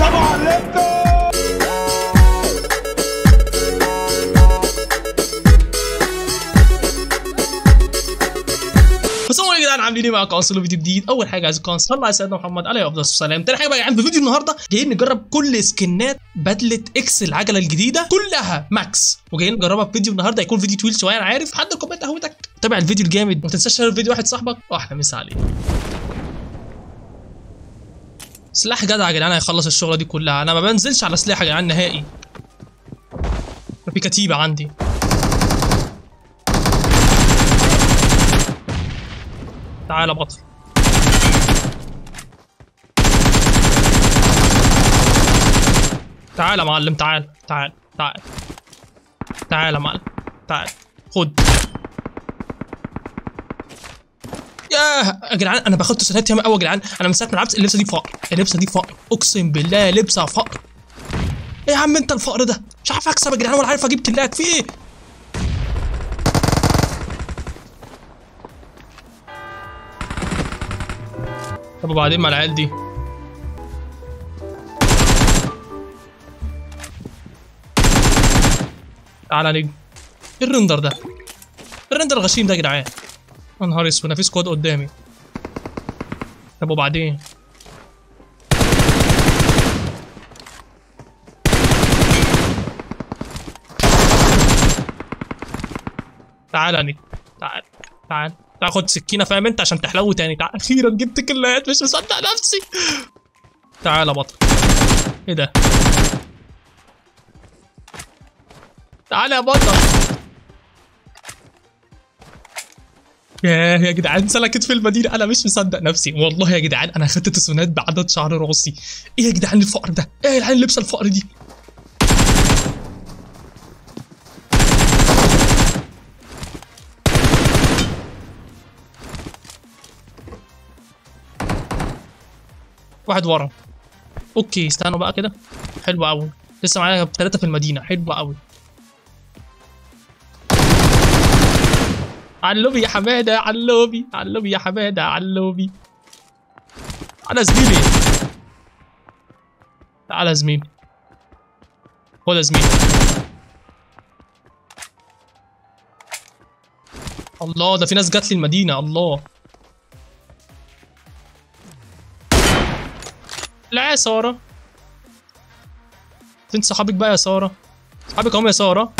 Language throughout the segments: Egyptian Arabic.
السلام عليكم السلام عليكم يا جدعان عاملين ايه معاكم اصل فيديو جديد اول حاجه عايزكم صلوا على سيدنا محمد عليه افضل الصلاه والسلام تاني حاجه بقى يا جدعان في فيديو النهارده جايين نجرب كل سكنات بدله اكس العجله الجديده كلها ماكس وجايين نجربها في فيديو النهارده هيكون فيديو طويل شويه انا عارف حد كومنت قهوتك تابع الفيديو الجامد ما تنساش تشير الفيديو واحد صاحبك واحلى مسا عليه سلاح جدع يا جدعان هيخلص الشغله دي كلها انا ما بنزلش على سلاح يا جدعان نهائي في كتيبه عندي تعالى بطل تعال يا معلم تعال تعال تعال تعال يا معلم تعال خد ياه يا جدعان انا باخد تسعينات ياما قوي يا جدعان انا من ساعه ما لعبت اللبسه دي فقر اللبسه دي فقر اقسم بالله لبسه فقر ايه يا عم انت الفقر ده مش عارف اكسب يا جدعان ولا عارف اجيب تلاك في ايه طب وبعدين مع العيال دي تعالى نجم ايه الرندر ده الرندر الغشيم ده يا جدعان يا نهار اسود انا في سكواد قدامي طب وبعدين تعالى يا نجم تعال تعال تاخد سكينه فاهم انت عشان تحلو تاني تعال اخيرا جبت كلات مش مصدق نفسي تعال يا بطل ايه ده تعال يا بطل ياه يا جدعان سلكت في المدينه انا مش مصدق نفسي والله يا جدعان انا خدت تسونات بعدد شعر راسي ايه يا جدعان الفقر ده ايه يا جدعان لبس الفقر دي واحد ورا اوكي استنوا بقى كده حلو قوي لسه معايا ثلاثة في المدينة حلو قوي علوبي يا حمادة علوبي علوبي يا حمادة علوبي على زميلي تعالى يا زميلي خد يا زميلي الله ده في ناس جات لي المدينة الله لا يا سارة فين صحابك بقى يا سارة صحابك هم يا سارة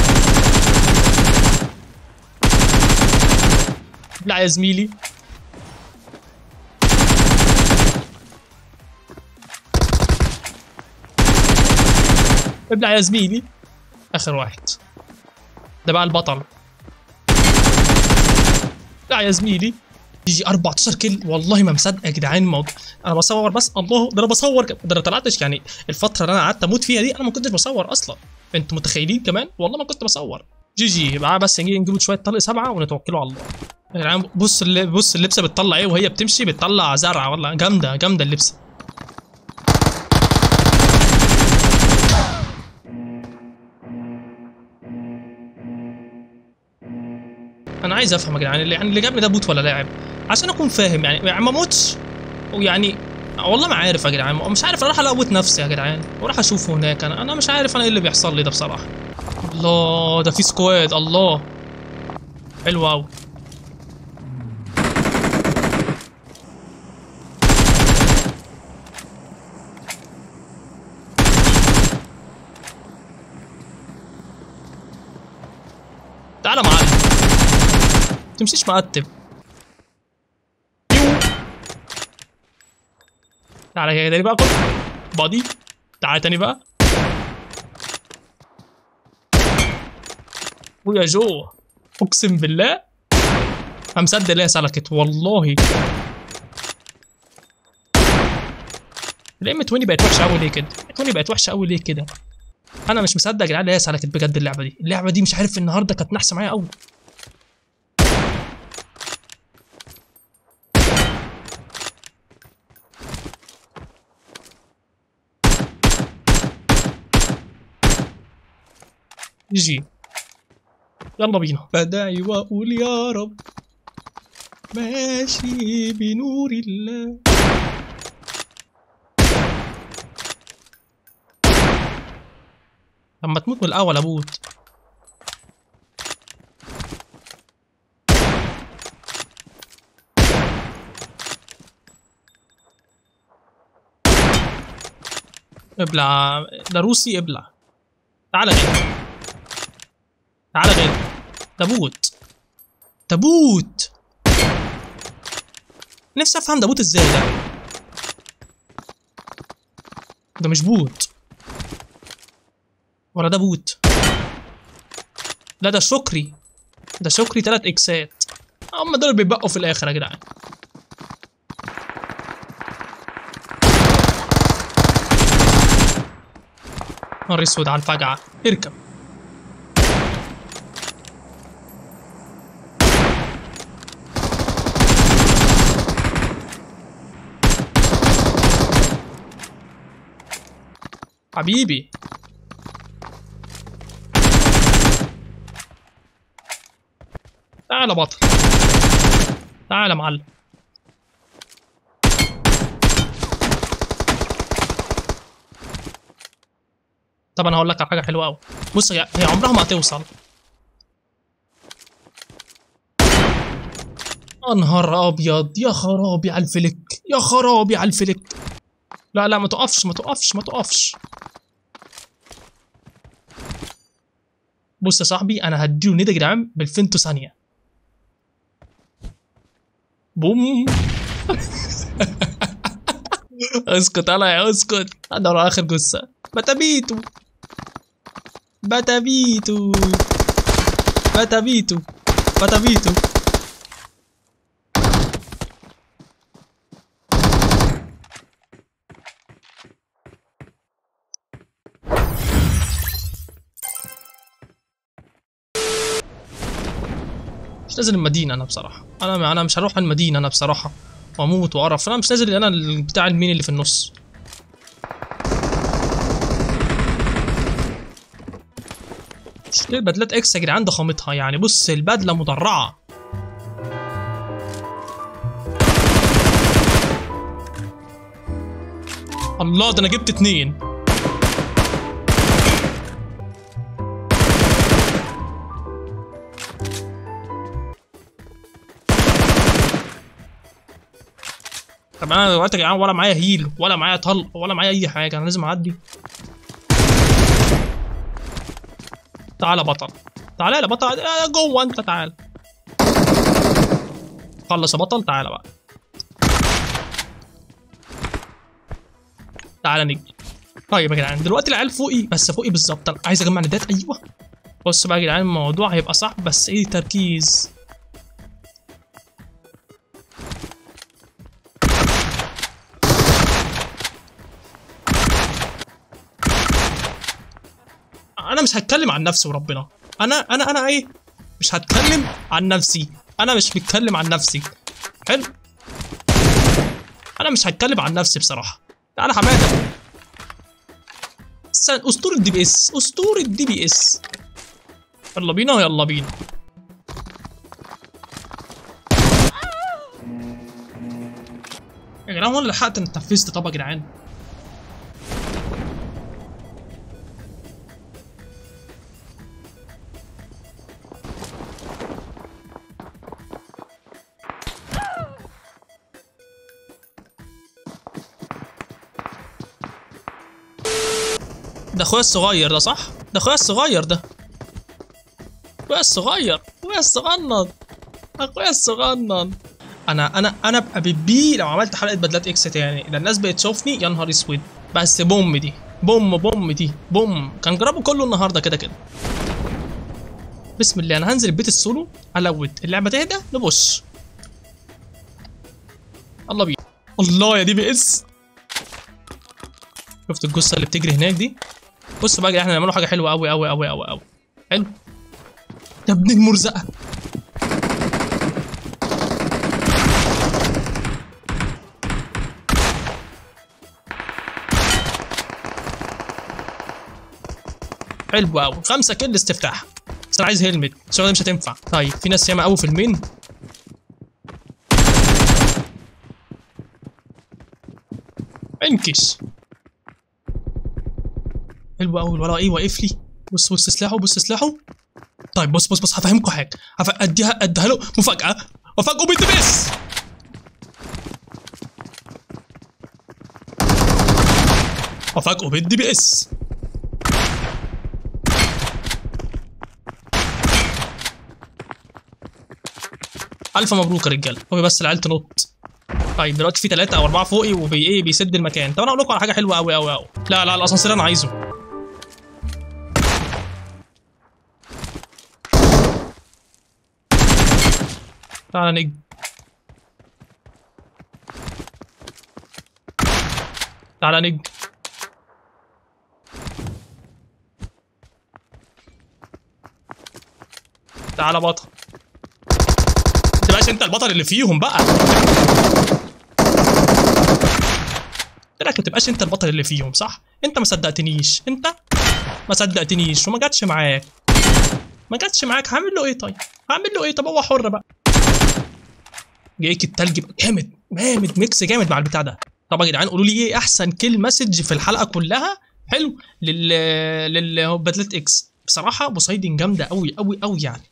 لا يا زميلي ابلع يا زميلي اخر واحد ده بقى البطل لا يا زميلي يجي 14 كيل والله ما مصدق يا جدعان الموضوع انا بصور بس الله ده انا بصور كم- ده انا طلعتش يعني الفتره اللي انا قعدت اموت فيها دي انا ما كنتش بصور اصلا انتوا متخيلين كمان والله ما كنت بصور جي جي بقى بس نجي نجيب شويه طلق سبعه ونتوكلوا على الله يا جدعان بص اللي بص اللبسه بتطلع ايه وهي بتمشي بتطلع زرعه والله جامده جامده اللبسه انا عايز افهم يا جدعان اللي يعني اللي جابني ده بوت ولا لاعب عشان اكون فاهم يعني يعني ما اموتش ويعني والله ما عارف يا جدعان مش عارف اروح الوت نفسي يا جدعان واروح اشوفه هناك انا انا مش عارف انا ايه اللي بيحصل لي ده بصراحه الله ده في سكواد الله حلو قوي تعالى يا معلم تمشيش مقتب تعالى كده تاني بقى خد بادي تعالى تاني بقى ويا جو اقسم بالله انا مصدق ليه سلكت والله الام 20 بقت وحشه قوي ليه كده 20 بقت وحشه قوي ليه كده انا مش مصدق يا جدعان ليه سلكت بجد اللعبه دي اللعبه دي مش عارف النهارده كانت نحسه معايا قوي جي يلا بينا بدعي واقول يا رب ماشي بنور الله طب ما تموت من الاول يا بوت ابلع ده روسي ابلع تعالى غير تعالى غير تابوت تابوت نفسي افهم ده بوت ازاي ده ده مش بوت ولا ده بوت لا ده شكري ده شكري تلات اكسات هم دول اللي بيبقوا في الاخر يا جدعان نهار اسود على الفجعه اركب حبيبي تعال بطل تعال يا معلم طب انا هقول لك على حاجه حلوه قوي بص هي هي عمرها ما هتوصل يا نهار ابيض يا خرابي على الفلك يا خرابي على الفلك لا لا ما تقفش ما تقفش ما تقفش بص يا صاحبي انا هديله ندى يا جدعان بالفنتو ثانيه بوم اسكت انا يا اسكت انا ورا اخر جثه بتابيتو بتابيتو بتابيتو بتابيتو مش نازل المدينة أنا بصراحة أنا أنا مش هروح المدينة أنا بصراحة وأموت وأعرف أنا مش نازل أنا ال- بتاع المين اللي في النص مش ليه البدلات اكس يا جدعان ضخامتها يعني بص البدلة مدرعة الله ده أنا جبت اتنين طب انا دلوقتي يا جدعان ولا معايا هيل ولا معايا طلق ولا معايا اي حاجه انا لازم اعدي تعالى يا بطل تعالى يا بطل آه، جوه انت تعال خلص يا بطل تعالى بقى تعالى نجي طيب يا جدعان دلوقتي العيال فوقي بس فوقي بالظبط انا عايز اجمع ندات ايوه بص بقى يا جدعان الموضوع هيبقى صعب بس ايه تركيز انا مش هتكلم عن نفسي وربنا انا انا انا ايه مش هتكلم عن نفسي انا مش بتكلم عن نفسي حلو انا مش هتكلم عن نفسي بصراحه تعالى حماده استنى، اسطوره دي بي اس اسطوره دي بي اس يلا بينا يلا بينا يا جدعان وانا لحقت ان اتنفست طب يا جدعان ده اخويا الصغير ده صح؟ ده اخويا الصغير ده اخويا الصغير اخويا الصغنن اخويا الصغنن انا انا انا ابقى ببي لو عملت حلقه بدلات اكس تاني ده الناس بقت تشوفني يا نهار اسود بس بوم دي بوم بوم دي بوم كان جربوا كله النهارده كده كده بسم الله انا هنزل البيت السولو الوت اللعبه تهدى نبص الله بينا الله يا دي بي اس شفت الجثه اللي بتجري هناك دي بص بقى يا جدعان، احنا هنعملوا حاجه حلوه قوي قوي قوي قوي قوي حلو يا ابن المرزقه حلو قوي خمسه كيل استفتاح بس انا عايز هيلمت السؤال ده مش هتنفع طيب في ناس ياما قوي في المين انكش حلو قوي الولد ايه واقف لي بص بص سلاحه بص سلاحه طيب بص بص بص هفهمكم حاجه هف... اديها اديها له مفاجاه وفاجئه بنت بس وفاجئه بالدي بي اس الف مبروك يا رجاله هو بس العيال تنط طيب دلوقتي في ثلاثة أو أربعة فوقي وبي إيه بيسد المكان طب أنا أقول لكم على حاجة حلوة أوي أوي أوي لا لا الأسانسير أنا عايزه تعالى نجم تعالى نجم تعالى بطل تبقاش انت البطل اللي فيهم بقى قلت لك ما تبقاش انت البطل اللي فيهم صح انت ما صدقتنيش انت ما صدقتنيش وما جاتش معاك ما جاتش معاك هعمل له ايه طيب هعمل له ايه طب هو حر بقى جايك التلج بقى جامد جامد ميكس جامد مع البتاع ده طب يا جدعان قولوا لي ايه احسن كيل مسج في الحلقه كلها حلو لل لل باتلت اكس بصراحه بوسايدن جامده قوي قوي قوي يعني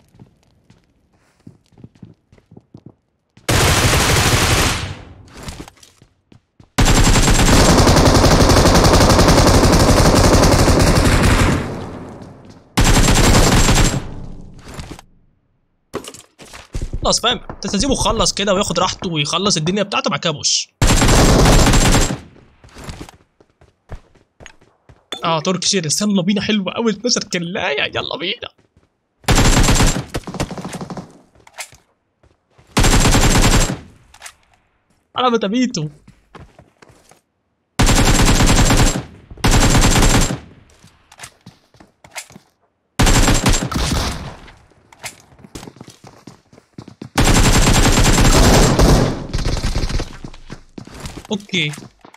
خلاص فاهم انت تسيبه يخلص كده وياخد راحته ويخلص الدنيا بتاعته بعد كده بوش اه تركي شيرس يلا بينا حلوه قوي 12 كلايه يلا بينا انا بتبيته اوكي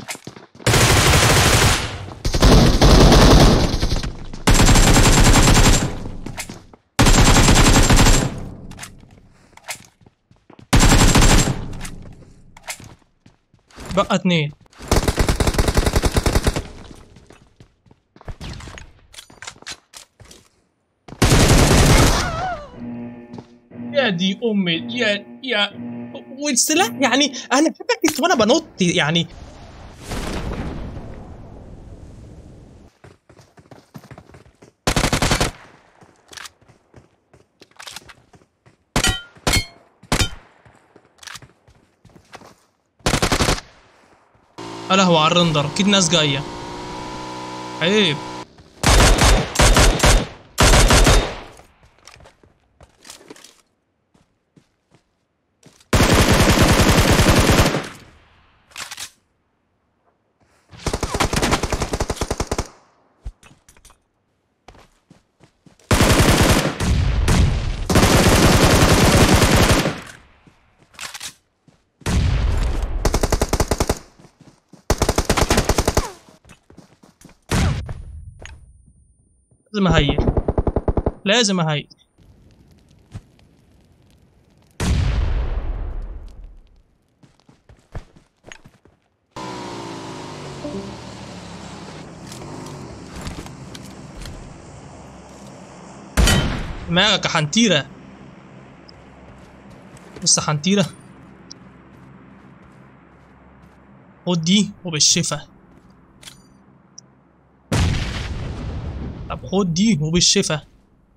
بقى اتنين يا دي امي يا يا والسلاح يعني انا فكرت وانا بنط يعني الا هو على الرندر اكيد ناس جايه عيب لازم اهيل لازم اهيل دماغك يا حنتيرة بص يا حنتيرة خد دي وبالشفا طب خد دي وبالشفا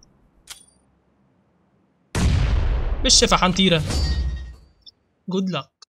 بالشفا حنتيرة جود لك